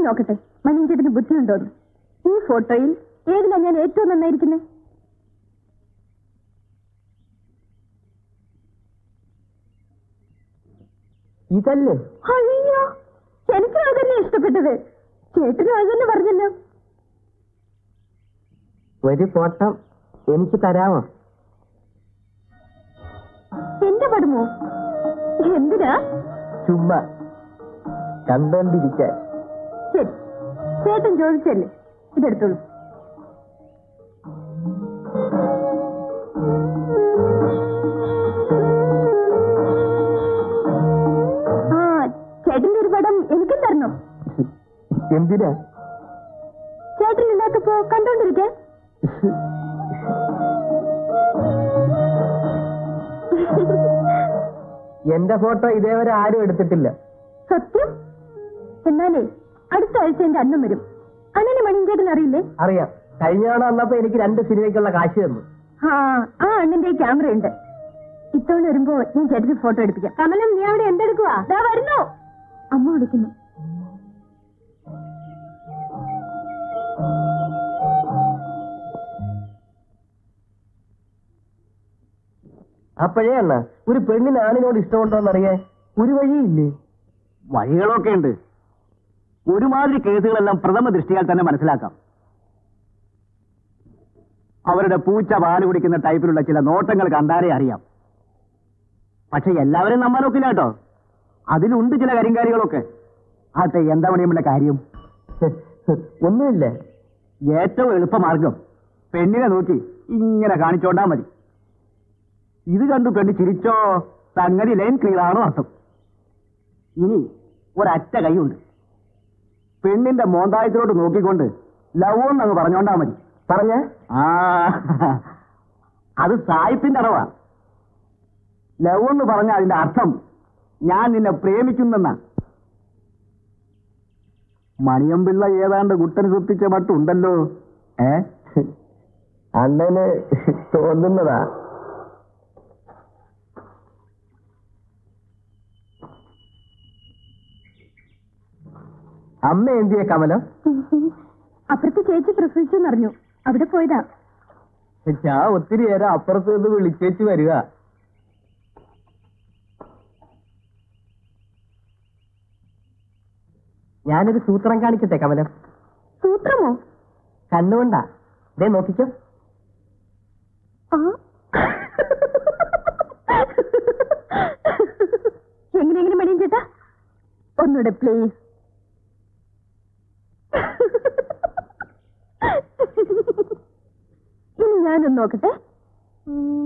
നോക്കട്ടെ മണിയഞ്ചേട്ടന് ബുദ്ധിയുണ്ടോന്ന് ഈ ഫോട്ടോയിൽ ഏതിലാ ഞാൻ ഏറ്റവും നന്നായിരിക്കുന്നത് ഇതല്ലേ അയ്യോ എനിക്കും അതന്നെ ഇഷ്ടപ്പെട്ടത് ചേട്ടനും അതന്നെ പറഞ്ഞല്ലോ ഒരു ഫോട്ടോ എനിക്ക് തരാമോ എന്റെ പടമോ എന്തിനാ ചുമ്മാ കണ്ടോണ്ടിരിക്കാൻ ശരി ചേട്ടൻ ചോദിച്ചല്ലേ ഇതെടുത്തോളൂ ആ ചേട്ടന്റെ ഒരു പടം എനിക്കും തരണം എന്തിനാ ചേട്ടൻ ഇല്ലാത്തപ്പോ കണ്ടോണ്ടിരിക്കാൻ എന്റെ ഫോട്ടോ ഇതേവരെ ആരും എടുത്തിട്ടില്ല സത്യം എന്നാലേ അടുത്ത ആഴ്ച എന്റെ അന്നം വരും അണ്ണനെ മണിഞ്ചേട്ടൻ അറിയില്ലേ അറിയാം കഴിഞ്ഞ തവണ വന്നപ്പോ എനിക്ക് രണ്ട് സിനിമയ്ക്കുള്ള കാശ് തന്നു ആ ആ അണ്ണന്റെ ക്യാമറ ഉണ്ട് ഇത്തവണ വരുമ്പോ ഞാൻ ചേട്ടന് ഫോട്ടോ എടുപ്പിക്കാം കമലം നീ അവിടെ എന്തെടുക്കുവാ ദാ വരുന്നു അമ്മ വിളിക്കുന്നു അപ്പോഴേ അണ്ണ ഒരു പെണ്ണിന് ആണിനോട് ഇഷ്ടമുണ്ടോന്നറിയാൻ ഒരു വഴിയില്ലേ വഴികളൊക്കെ ഉണ്ട് ഒരുമാതിരി കേസുകളെല്ലാം പ്രഥമ ദൃഷ്ടിയാൽ തന്നെ മനസ്സിലാക്കാം അവരുടെ പൂച്ച പാല് കുടിക്കുന്ന ടൈപ്പിലുള്ള ചില നോട്ടങ്ങൾ കണ്ടാലേ അറിയാം പക്ഷെ എല്ലാവരും നമ്പാനൊക്കില്ല കേട്ടോ അതിലുണ്ട് ചില കരിങ്കാരികളൊക്കെ ആട്ടെ എന്താ പണിയുമുള്ള കാര്യം ഒന്നുമില്ല ഏറ്റവും എളുപ്പമാർഗം പെണ്ണിനെ നോക്കി ഇങ്ങനെ കാണിച്ചോണ്ടാ മതി ഇത് കണ്ടു പെണ്ണ് ചിരിച്ചോ സംഗതി ലൈൻ ക്ലിയർ ആണോ അർത്ഥം ഇനി ഒരറ്റ കൈയുണ്ട് പെണ്ണിന്റെ മോന്തായത്തിലോട്ട് നോക്കിക്കൊണ്ട് ലവ് എന്നങ്ങ് പറഞ്ഞോണ്ടാ മതി പറഞ്ഞ ആ അത് സായിപ്പിന്റെ അടവാ ലവ് എന്ന് പറഞ്ഞ അതിന്റെ അർത്ഥം ഞാൻ നിന്നെ പ്രേമിക്കുന്നെന്നാ മണിയമ്പിള്ള ഏതാണ്ട് കുട്ടന് സുത്തിച്ച മട്ടുണ്ടല്ലോ ഏ അണ്ണന് തോന്നുന്നതാ അമ്മ എന്തിയ കമലം അപ്പുറത്ത് ചേച്ചി പ്രസവിച്ചു എന്നറിഞ്ഞു അവിടെ പോയതാ ഞാൻ ഒത്തിരി നേരം അപ്പുറത്ത് നിന്ന് വിളിച്ചേച്ച് വരിക ഞാനൊരു സൂത്രം കാണിക്കട്ടെ കമലം സൂത്രമോ കണ്ണുകൊണ്ടാ ദേ നോക്കിക്കോ ആ എങ്ങനെ എങ്ങനെ മണിയും ചേട്ടാ ഒന്നുകൂടെ പ്ലീസ് ഇനി ഞാനൊന്ന് നോക്കട്ടെ ഉം.